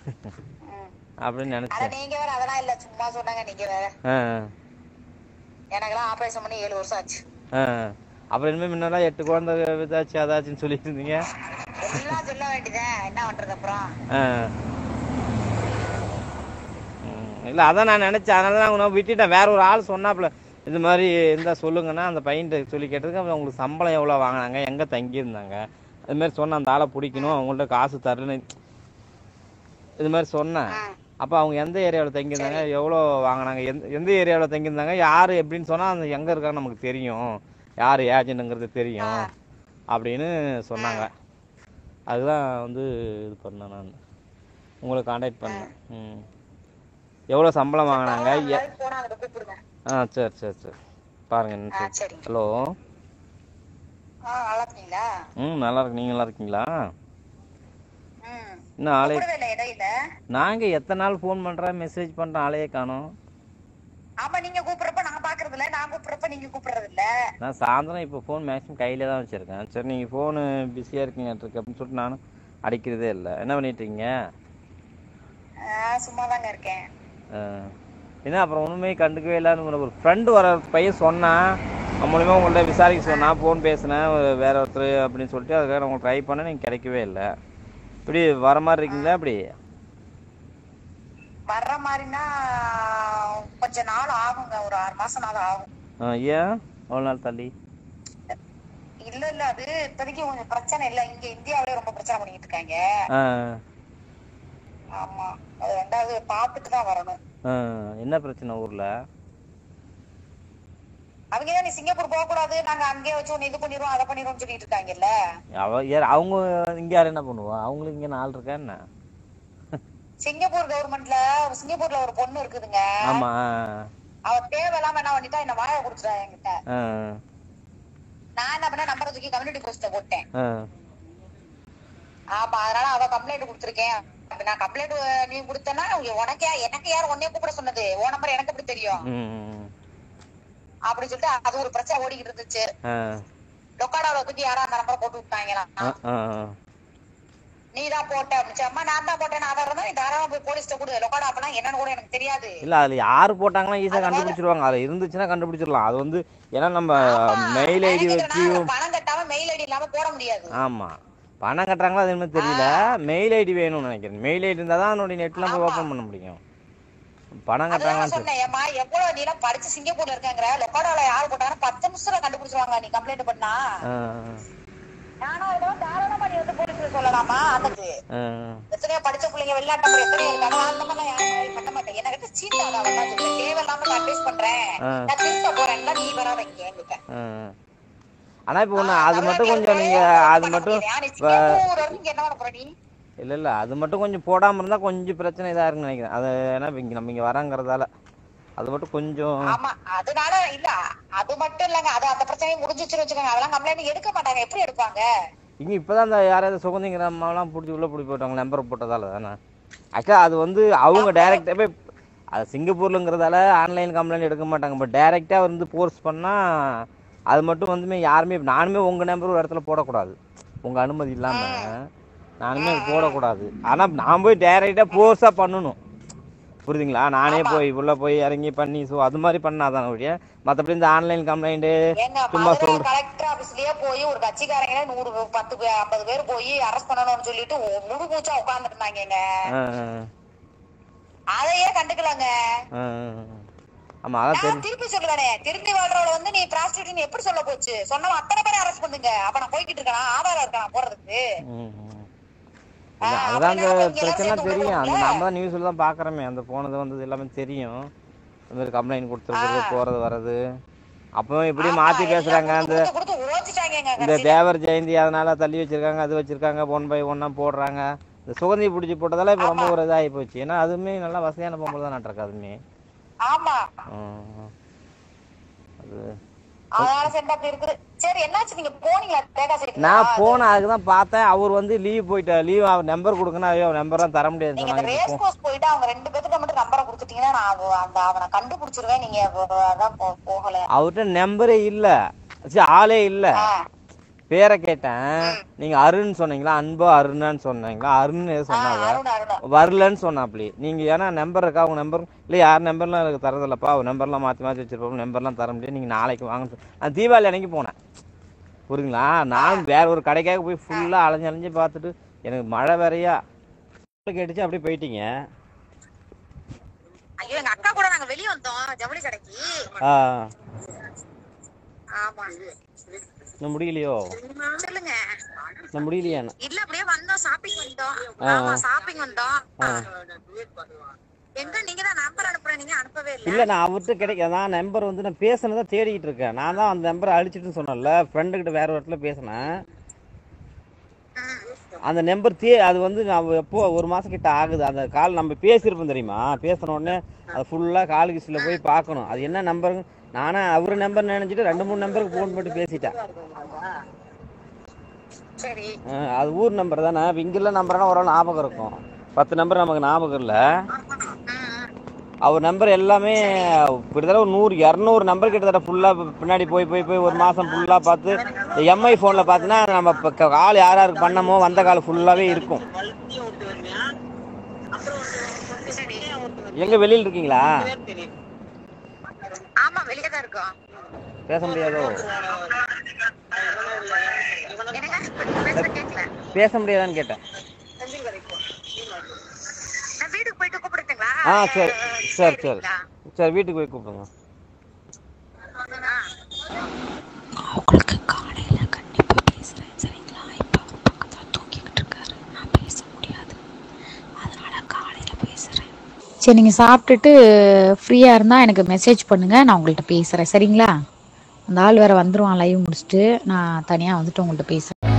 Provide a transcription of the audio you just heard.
ம். அப்படின்னு அட நினைச்சேன் நீங்க வேற அதெல்லாம் இல்ல சும்மா சொன்னாங்க நீங்க வேற ஆ எனக்கெல்லாம் ஆபரேஷன் பண்ணி ஏழு வருஷம் ஆச்சு ஆ அப்புறம் இனிமேல் முன்னெல்லாம் எட்டு குழந்தை இதாச்சு அதாச்சுன்னு சொல்லிட்டு இருந்தீங்க எல்லாம் சொல்ல வேண்டியதேன் என்ன பண்றது அப்புறம் ஆ இல்லை அதான் நான் நினச்சேன் அதனால தான் நான் விட்டுட்டேன் வேற ஒரு ஆள் சொன்னாப்புல இது மாதிரி இருந்தால் சொல்லுங்கன்னா அந்த பையன்கிட்ட சொல்லி கேட்டதுக்கு அப்புறம் உங்களுக்கு சம்பளம் எவ்வளோ வாங்கினாங்க எங்கே தங்கியிருந்தாங்க அது மாதிரி சொன்ன அந்த ஆளை பிடிக்கணும் அவங்கள்ட்ட காசு தரலன்னு இது மாதிரி சொன்னேன் ம். அப்போ அவங்க எந்த ஏரியாவில் தங்கியிருந்தாங்க எவ்வளோ வாங்கினாங்க எந்த எந்த ஏரியாவில் தங்கியிருந்தாங்க யார் எப்படின்னு சொன்னால் அந்த எங்கே இருக்காங்க நமக்கு தெரியும் யார் ஏஜென்ட்டுங்கிறது தெரியும் அப்படின்னு சொன்னாங்க அதுதான் வந்து இது பண்ணேன் நான் உங்களை காண்டாக்ட் பண்ணேன் ம் எவ்வளோ சம்பளம் வாங்கினாங்க எ நாளைக்கு போனா அங்க கூப்பிடுங்க ஆ சரி சரி சரி பாருங்க ஆ நிமிஷம் சரிங்க ஹலோ ஆ நல்லா இருக்கீங்களா ம் நல்லா இருக்கு நீங்கள் நல்லா இருக்கீங்களா ம் இன்னும் ஆளே கூப்பிடவே இல்லை இடையில நாங்கள் எத்தனை நாள் ஃபோன் பண்ணுறேன் மெசேஜ் பண்ணுறேன் ஆளையே காணோம் ஆமா நீங்க கூப்பிடுறப்ப நான் பாக்குறது இல்ல நான் கூப்பிடுறப்ப நீங்க கூப்பிடுறது இல்ல நான் சாயந்தரம் இப்போ ஃபோன் மேக்ஸிமம் கையில் தான் வச்சுருக்கேன் சரி நீங்கள் ஃபோனு பிஸியாக இருக்கீங்க இருக்கு அப்படின்னு சொல்லிட்டு நானும் அடிக்கிறதே இல்லை என்ன பண்ணிட்டு இருக்கீங்க சும்மா தாங்க இருக்கேன் ஆ. என்ன அப்புறம் ஒன்றுமே கண்டுக்கவே இல்லைன்னு ஒரு ஃப்ரெண்டு வர பையன் சொன்னான் அவன் மூலியமாக உங்கள்ட்ட விசாரிக்க சொன்னான் ஃபோன் பேசினேன் ஒரு வேற ஒருத்தர் அப்படின்னு சொல்லிட்டு அதுக்காக நான் உங்களுக்கு ட்ரை பண்ணேன் நீங்கள் கிடைக்கவே இல்லை இப்படி வர மாதிரி இருக்கீங்களா அப்படி வர்ற மாதிரினா கொஞ்ச நாள் ஆகுங்க ஒரு ஆறு மாசம் நாள் ஆகும் ஆ, ஏன் அவ்வளோ நாள் தள்ளி இல்ல இல்ல அது இப்போதைக்கு கொஞ்சம் பிரச்சனை இல்ல இங்க இந்தியாவிலே ரொம்ப பிரச்சனை பண்ணிட்டு இருக்காங்க ஆ ஆமா அது ரெண்டாவது பார்த்துட்டு தான் வரணும் ஆ என்ன பிரச்சனை ஊரில் அவங்க தான் நீ சிங்கப்பூர் போக கூடாது நாங்க அங்கேயே வச்சு ஒண்ணு இது பண்ணிடுவோம் அதை பண்ணிடுவோம் சொல்லிட்டு இருக்காங்கல்ல அவ யார் அவங்க இங்கே யார் என்ன பண்ணுவா அவங்களுக்கு இங்கே நாள் இருக்கா என்ன சிங்கப்பூர் கவர்மெண்ட்ல சிங்கப்பூர்ல ஒரு பொண்ணு இருக்குதுங்க ஆமாம் அவ தேவையில்லாம என்ன பண்ணிட்டா என்ன வாய குடுத்துட்டா என்கிட்ட ஆ நான் என்ன பண்ண நம்பரை தூக்கி கம்யூனிட்டி போஸ்ட்ல போட்டேன் ஆ ஆமா அதனால அவ கம்ப்ளைண்ட் கொடுத்துருக்கேன் அப்ப நான் கம்ப்ளைண்ட் நீ கொடுத்தனா உனக்கு யா- எனக்கு யார் உன்னைய கூப்பிட சொன்னது உன் நம்பர் எனக்கு எப்படி தெரியும் ம் ம், அப்படி சொல்லிட்டு அது ஒரு பிரச்சனை ஓடிக்கிட்டு இருந்துச்சு ஆ லொக்காடாவில தூக்கி யாரோ அந்த நம்பரை போட்டு விட்டாங்களாம் ஆ ஆ ஆ. நீ தான் போட்ட அப்படின்னு அம்மா நான் தான் போட்டேன் ஆதாரம் இருந்தா நீ தாராளமா போய் போலீஸ்ட்ட கொடு லொக்காடா அப்பனா என்னன்னு கூட எனக்கு தெரியாது இல்ல அதுல யாரு போட்டாங்கன்னா ஈஸியா கண்டுபிடிச்சிருவாங்க அதுல இருந்துச்சுன்னா கண்டுபிடிச்சிடலாம் அது வந்து ஏன்னா நம்ம மெயில் ஐடி எனக்கு வச்சு தெரியுமா, பணம் கட்டாம மெயில் ஐடி இல்லாம போட முடியாது ஆமா பணம் கட்டுறாங்களா அது என்ன தெரியல மெயில் ஐடி வேணும்னு நினைக்கிறேன் மெயில் ஐடி இருந்தா தான் அதனுடைய நெட்லாம் போய் ஓப்பன் பண்ண முடியும் பணம் அதுதான் கட்டுறாங்களான்னு தெரியல சொன்னேன் ஏமா எவ்வளவு நீ எல்லாம் படிச்சு சிங்கப்பூர்ல இருக்காங்கிற லொக்காடால யாரு போட்டாங்கன்னா பத்து நிமிஷத்துல கண்டுபிடிச்சிருவாங்க நீ கம்ப்ளைண்ட் பண்ணா ஆ, நானும் இதெல்லாம் தாராளமா நீ வந்து போலீஸ்ல சொல்லலாமா அதுக்கு ஆ, எத்தனையோ படிச்ச பிள்ளைங்க வெளிநாட்டு நம்பர் எத்தனையோ இருக்காங்க நான் அந்த மாதிரிலாம் யாரும் பண்ண மாட்டேன் எனக்கு சீட்டாதா வேணா சொல்றேன் தேவையில்லாம அட்வைஸ் பண்றேன் ஆ. நான் திருத்த போறேன்னா நீ வராத இங்க என்கிட்ட ஆ. ஆனா இப்போ ஒண்ணு அது மட்டும் கொஞ்சம் நீங்க அது மட்டும் சிங்கப்பூர் வரைக்கும் இங்க என்ன பண்ண போற நீ இல்ல இல்ல அது மட்டும் கொஞ்சம் போடாம இருந்தா கொஞ்சம் பிரச்சனை இதா இருக்குன்னு நினைக்கிறேன் அது ஏன்னா இப்ப இங்க நம்ம இங்க வராங்கிறதால அது மட்டும் கொஞ்சம் ஆமா அதனால இல்ல அது மட்டும் இல்லங்க அது அந்த பிரச்சனையும் முடிஞ்சிச்சுன்னு வச்சுக்கோங்க அதெல்லாம் கம்ப்ளைண்ட் எடுக்க மாட்டாங்க எப்படி எடுப்பாங்க இங்க இப்பதான் அந்த யாராவது சுகந்திங்கிற அம்மாவெல்லாம் பிடிச்சி உள்ள பிடிச்சி போட்டாங்க நம்பர் போட்டதால தானே ஆக்சுவலா அது வந்து அவங்க டைரக்டாகவே அது சிங்கப்பூர்லங்கிறதால ஆன்லைன் கம்ப்ளைண்ட் எடுக்க மாட்டாங்க பட் டைரக்டா வந்து போர்ஸ் பண்ணா அது மட்டும் வந்துமே யாருமே நானுமே உங்க நம்பர் ஒரு இடத்துல போடக்கூடாது உங்க அனுமதி இல்லாம நானுமே அது போடக்கூடாது ஆனா நான் போய் டைரக்டா போர்ஸா பண்ணணும் புரியுதுங்களா நானே போய் உள்ள போய் இறங்கி பண்ணி ஸோ அது மாதிரி பண்ணாதான் ஒழிய மற்றபடி இந்த ஆன்லைன் கம்ப்ளைண்ட்டு எங்க சும்மா மதுரை சொல்றேன். கலெக்டர் ஆபீஸ்லயே போய் ஒரு கட்சிக்காரங்க நூறு பத்து பேர் ஐம்பது பேர் போய் அரெஸ்ட் பண்ணணும்னு சொல்லிட்டு முழு மூச்சா உட்கார்ந்து இருந்தாங்க அதையே கண்டுக்கலாங்க ஆமாம் அதான் தெரியும் நான் திருப்பி சொல்லுவேனே திரும்பி வாழ்றவள வந்து நீ பிராஸ்டியூட் எப்படி சொல்ல போச்சு சொன்னவன் அத்தனை பேரை அரெஸ்ட் பண்ணுங்க அப்ப நான் போய்கிட்டு இருக்கேன் ஆதாரம் இருக்கா போறதுக்கு ம், ம். ஆ, இல்ல, அப்ப அதுதான் அந்த நான் இங்க எல்லாம் பிரச்சனை சேர்த்து தெரியும் அந்த விடுறோம்ல? நம்ம தான் நியூஸ்ல தான் பார்க்குறோமே அந்த போனது வந்தது எல்லாமே தெரியும் இந்த மாதிரி கம்ப்ளைண்ட் கொடுத்துருக்குறது போறது வர்றது அப்போ இப்படி ஆமா, மாத்தி எல்லாம் பேசுறாங்க அந்த கொடுத்து கொடுத்து ஓச்சிட்டாங்கங்க இந்த கடைசியில. தேவர் ஜெயந்தி அதனால தள்ளி வச்சிருக்காங்க அது வச்சிருக்காங்க ஒன் பை ஒன்னா போடுறாங்க இந்த சுகந்தி பிடிச்சி போட்டதால இப்போ ரொம்ப ஒரு இதாகி போச்சு ஏன்னா அதுவுமே நல்லா வசதியான பொம்பளை தான் நட்டுருக்கு அதுவுமே ஆமா ம். அது அதனால சரி அப்படி இருக்குது சரி என்னாச்சு நீங்க போனீங்களா தேகா சரி நான் போனேன் அதுக்கு தான் பார்த்தேன் அவர் வந்து லீவ் போயிட்டார் லீவ் அவர் நம்பர் கொடுக்கணும் ஐயோ நம்பர்லாம் தர முடியாது நீங்க இந்த சொன்னாங்க ரேஸ் கோர்ஸ் போயிட்டு அவங்க ரெண்டு பேத்துக்கு மட்டும் நம்பரை கொடுத்துட்டீங்கன்னா நான் அது- அந்த அவனை கண்டுபிடிச்சிருவேன் நீங்க வ- அதான் போ- போகல அவர்கிட்ட நம்பரே இல்ல சரி ஆளே இல்ல ஆ, பேரை கேட்டேன் நீங்க அருண் சொன்னீங்களா அன்போ அருணான்னு சொன்னீங்களா அருண் எது சொன்னாங்க அருண் அருண் வரலன்னு சொன்னாப்டி நீங்க ஏன்னா நம்பர் இருக்கா உங்க நம்பர் இல்லை யார் நம்பர்லாம் எனக்கு தரதில்லப்பா ஒரு நம்பர்லாம் மாற்றி மாற்றி வச்சிருப்போம் நம்பர்லாம் தர முடியாது நீங்கள் நாளைக்கு வாங்க சொல்~ நான் தீபாவளி அன்னைக்கு போனேன் புரியுங்களா நான் வேற ஒரு கடைக்காக போய் ஃபுல்லாக அலைஞ்சு அலைஞ்சு பார்த்துட்டு எனக்கு மழை வேறையா கேட்டுச்சு அப்படியே போயிட்டீங்க ஐயோ எங்க அக்கா கூட நாங்க வெளிய வந்தோம் ஜவுளி கடைக்கு ஆ ஆமா இன்னும் முடியலையோ சொல்லுங்க நான் முடியலையா இல்ல அப்படியே வந்தோம் ஷாப்பிங் வந்தோம் ஆ. ஆமா ஷாப்பிங் வந்தோம் ஆ. எங்க நீங்க தான் நம்பர் அனுப்புறேன் நீங்க அனுப்பவே இல்ல இல்லை நான் அவர்கிட்ட கிடைக்க நான் நம்பர் வந்து நான் பேசுனதை தேடிக்கிட்டு இருக்கேன் நான் தான் அந்த நம்பரை அழிச்சிட்டுன்னு சொன்னேன்ல ஃப்ரெண்டுக்கிட்ட வேற ஒரு இடத்துல பேசினேன் அந்த நம்பர் தே அது வந்து நான் எப்போ ஒரு மாதம் கிட்ட ஆகுது அந்த கால் நம்ம பேசியிருப்போம் தெரியுமா பேசின உடனே அது ஃபுல்லாக கால் கிஸ்டில் போய் பார்க்கணும் அது என்ன நம்பர் நானே அவர் நம்பர் நினைச்சிட்டு ரெண்டு மூணு நம்பருக்கு ஃபோன் பண்ணி பேசிட்டேன் சரி ஆ, அது ஊர் நம்பர் தானே இங்கெல்லாம் நம்பர்னா ஒரு ஞாபகம் இருக்கும் பத்து நம்பர் நமக்கு ஞாபகம் இல்லை ம், அவர் நம்பர் எல்லாமே கிட்டத்தட்ட ஒரு நூறு இரநூறு நம்பர் கிட்டத்தட்ட ஃபுல்லாக பின்னாடி போய் போய் போய் ஒரு மாதம் ஃபுல்லாக பார்த்து இந்த எம்ஐ ஃபோனில் பார்த்தீங்கன்னா நம்ம இப்போ கால் யார் யாருக்கு பண்ணமோ வந்த கால் ஃபுல்லாகவே இருக்கும் சரி எங்கே வெளியில் இருக்கீங்களா ஆமா வெளியே தான் இருக்கோம் பேச முடியாதோ என்னங்க பேசுறது கேட்கல பேச முடியாதான்னு கேட்டேன் நான் வீட்டுக்கு போயிட்டு கூப்பிடுட்டுங்களா ஆ சரி சரி சரி சரிங்களா? சரி வீட்டுக்கு போய் கூப்பிடுங்க ஆ. அவங்களுக்கு காலையில் கண்டிப்பாக பேசுகிறேன் சரிங்களா இப்போ அவர் பக்கத்தில் தூங்கிக்கிட்டு இருக்காரு நான் பேச முடியாது அதனால காலையில் பேசுகிறேன் சரி நீங்கள் சாப்பிட்டுட்டு ஃப்ரீயாக இருந்தால் எனக்கு மெசேஜ் பண்ணுங்கள் நான் உங்கள்கிட்ட பேசுகிறேன் சரிங்களா அந்த ஆள் வேறு வந்துருவான் லைவ் முடிச்சுட்டு நான் தனியாக வந்துட்டு உங்கள்கிட்ட பேசுகிறேன்